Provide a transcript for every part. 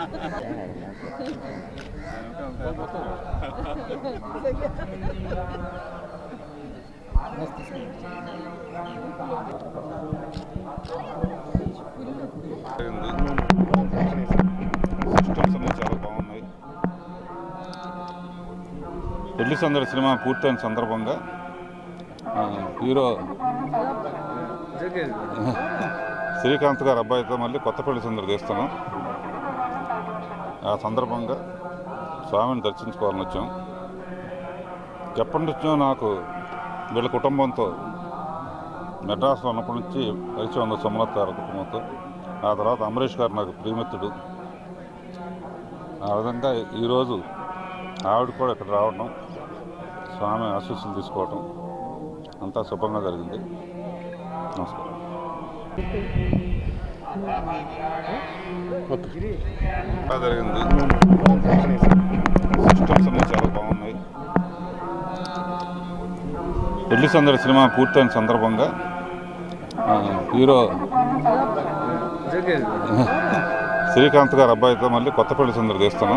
systems అన్నీ చాలా బాగున్నాయి పెళ్లి సందడి సినిమా పూర్తయిన సందర్భంగా ఆ, హీరో శ్రీకాంత్ గారు అబ్బాయితో మళ్ళీ కొత్త పెళ్లి సందడి తీస్తున్నాం ఆ సందర్భంగా స్వామిని దర్శించుకోవాలని వచ్చాం ఎప్పటి నుంచో నాకు వీళ్ళ కుటుంబంతో మెడ్రాస్లో ఉన్నప్పటి నుంచి పరిచయం ఉంది సుమలత గారి కుటుంబంతో ఆ తర్వాత అమరీష్ గారు నాకు ప్రియమిత్రుడు ఆ విధంగా ఈరోజు ఆవిడ కూడా ఇక్కడ రావడం స్వామి ఆశీస్సులు తీసుకోవటం అంతా శుభంగా జరిగింది నమస్కారం బాగా జరిగింది సిస్టమ్స్ అన్నీ చాలా బాగున్నాయి పెళ్లి సందడి సినిమా పూర్తయిన సందర్భంగా ఆ, హీరో శ్రీకాంత్ గారు అబ్బాయితో మళ్ళీ కొత్త పెళ్లి సందడి తీస్తున్నాం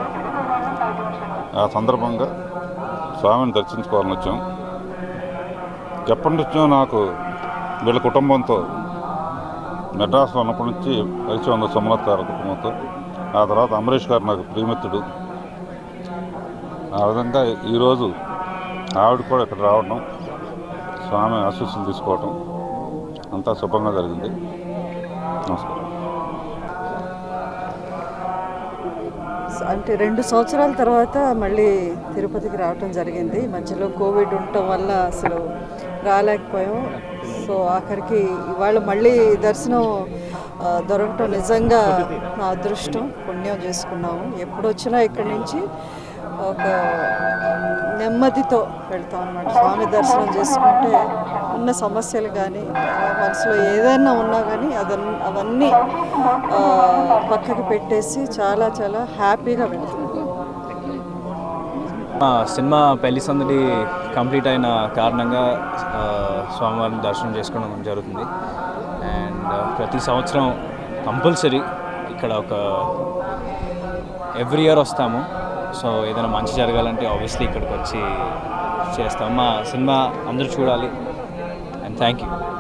ఆ సందర్భంగా స్వామిని దర్శించుకోవాలని వచ్చాం ఎప్పటి నుంచో నాకు వీళ్ళ కుటుంబంతో మెడ్రాస్లో ఉన్నప్పటి నుంచి పరిచయం ఉంది సుమలత గారి కుటుంబంతో ఆ తర్వాత అమరీష్ గారు నాకు ప్రియమిత్రుడు ఆ విధంగా ఈరోజు ఆవిడ కూడా ఇక్కడ రావడం స్వామి ఆశీస్సులు తీసుకోవటం అంతా శుభంగా జరిగింది నమస్కారం అంటే రెండు సంవత్సరాల తర్వాత మళ్ళీ తిరుపతికి రావటం జరిగింది మధ్యలో కోవిడ్ ఉండటం వల్ల అసలు రాలేకపోయాం సో ఆఖరికి ఇవాళ మళ్ళీ దర్శనం ఆ, దొరకటం నిజంగా నా అదృష్టం పుణ్యం చేసుకున్నాము ఎప్పుడు వచ్చినా ఇక్కడి నుంచి ఒక నెమ్మదితో వెళ్తాం అన్నమాట స్వామి దర్శనం చేసుకుంటే ఉన్న సమస్యలు కానీ మనసులో ఏదైనా ఉన్నా కానీ అదన్ అవన్నీ ఆ, పక్కకి పెట్టేసి చాలా చాలా హ్యాపీగా వెళ్తాం ఆ, సినిమా పెళ్లి సందడి కంప్లీట్ అయిన కారణంగా ఆ, స్వామివారిని దర్శనం చేసుకోవడం జరుగుతుంది అండ్ ప్రతి సంవత్సరం కంపల్సరీ ఇక్కడ ఒక ఎవ్రీ ఇయర్ వస్తాము సో ఏదైనా మంచి జరగాలంటే ఆబ్వియస్లీ ఇక్కడికి వచ్చి చేస్తాం మా సినిమా అందరూ చూడాలి అండ్ థ్యాంక్ యూ